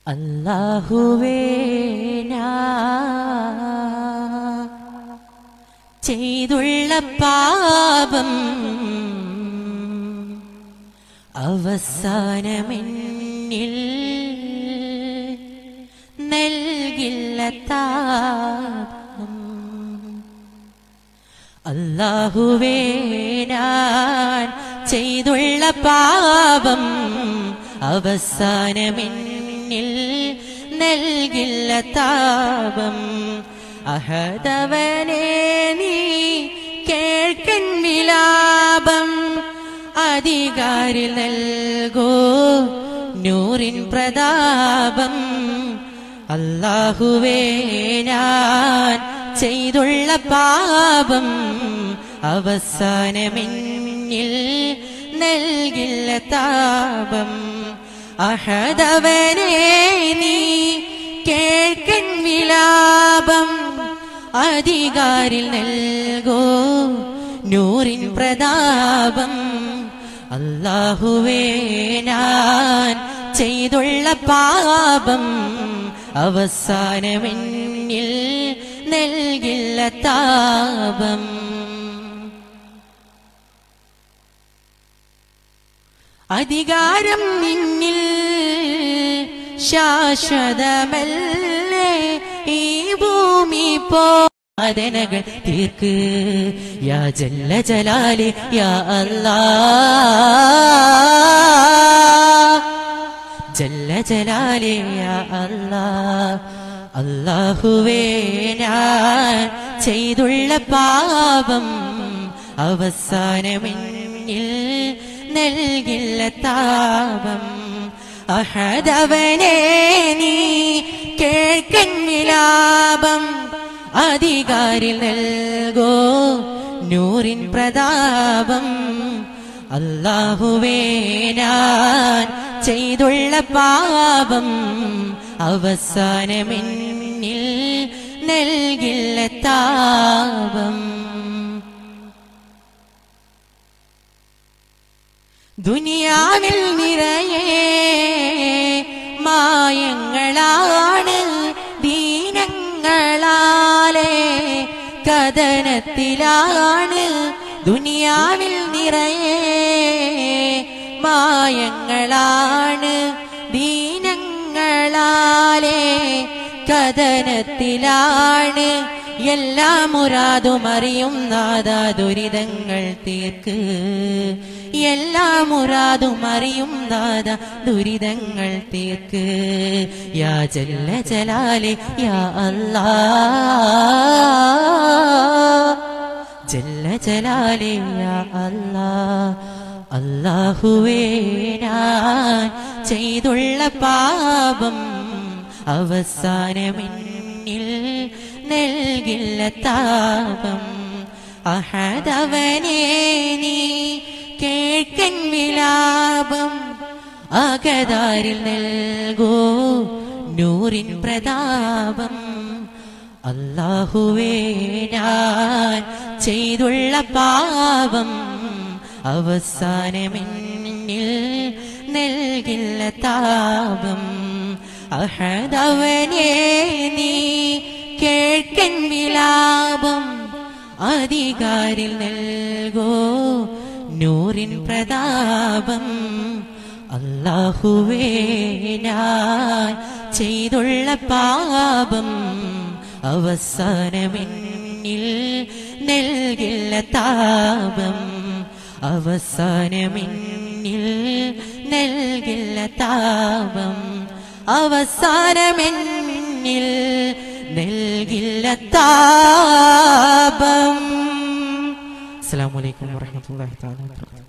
അല്ലാഹുവേ ചെയ്തുള്ള പാപം അവസാനമെന്നിൽ നൽകില്ല താപം അല്ലാഹുവേ ഞാൻ ചെയ്തുള്ള പാപം അവസാനമെന്നിൽ നൽകില്ല താപം അഹദവനെ നീ കേൾക്കൻ വിലാപം അധികാരി നൽകോ നൂറിൻ പ്രതാപം അല്ലാഹുവേ ഞാൻ ചെയ്തുള്ള പാപം അവസാനമെന്നിൽ നൽകില്ല താപം അഹദവനെ നീ കേൾക്കൻ വിലാപം അധികാരിൽ നൽകോ നൂറിൻ പ്രതാപം അല്ലാഹുവേ ഞാൻ ചെയ്തുള്ള പാപം അവസാനമെന്നിൽ നൽകില്ല താപം അധികാരം നിന്നിൽ ശാശ്വതമല്ലേ ഈ ഭൂമി പോ വേദനകൾ തീർക്ക് യാ ജല്ല ജലാലി യാ അല്ലാ ജല്ല ജലാലി യാ അല്ലാ അല്ലാഹുവേ ഞാൻ ചെയ്തുള്ള പാപം അവസാനമെന്നിൽ നൽകില്ല താപം അഹദവനെ നീ കേൾക്കൻ വിലാപം അധികാരിൽ നൽകോ നൂറിൻ പ്രതാപം അല്ലാഹുവേ ഞാൻ ചെയ്തുള്ള പാപം അവസാനമെന്നിൽ നൽകില്ല താപം ദുനിയാവിൽ നിറയെ മായങ്ങളാണ് ദീനങ്ങളാലെ കഥനത്തിലാണ് ദുനിയാവിൽ നിറയെ മായങ്ങളാണ് ദീനങ്ങളാലെ കഥനത്തിലാണ് എല്ലാ മുറാതും അറിയും നാദ ദുരിതങ്ങൾ തീർക്ക് എല്ലാ മുറാതും അറിയും നാദ ദുരിതങ്ങൾ തീർക്ക് യാ ജല്ല ജലാലെ യാ അല്ലാ ജല്ല ജലാലെ യാ അല്ലാ അല്ലാഹുവേ ഞാൻ ചെയ്തുള്ള പാപം അവസാനമെന്നിൽ നൽകില്ല താപം അഹദവനെ നീ കേൾക്കൻ വിലാപം അകതാരിൽ നൽകോ നൂറിൻ പ്രതാപം അല്ലാഹുവേ ഞാൻ ചെയ്തുള്ള പാപം അവസാനമെന്നിൽ നൽകില്ല താപം അഹദവനെ നീ കേൾക്കൻ വിലാപം അധികാരിൽ നൽകോ നൂറിൻ പ്രതാപം അല്ലാഹുവേ ഞാൻ ചെയ്തുള്ള പാപം അവസാനമെന്നിൽ നൽകില്ല താപം അവസാനമെന്നിൽ നൽകില്ല താപം അവസാനമെന്നിൽ നൽകില്ല താപം അസ്സലാമു അലൈക്കും വറഹ്മത്തുള്ളാഹി തആല വബറകാതുഹു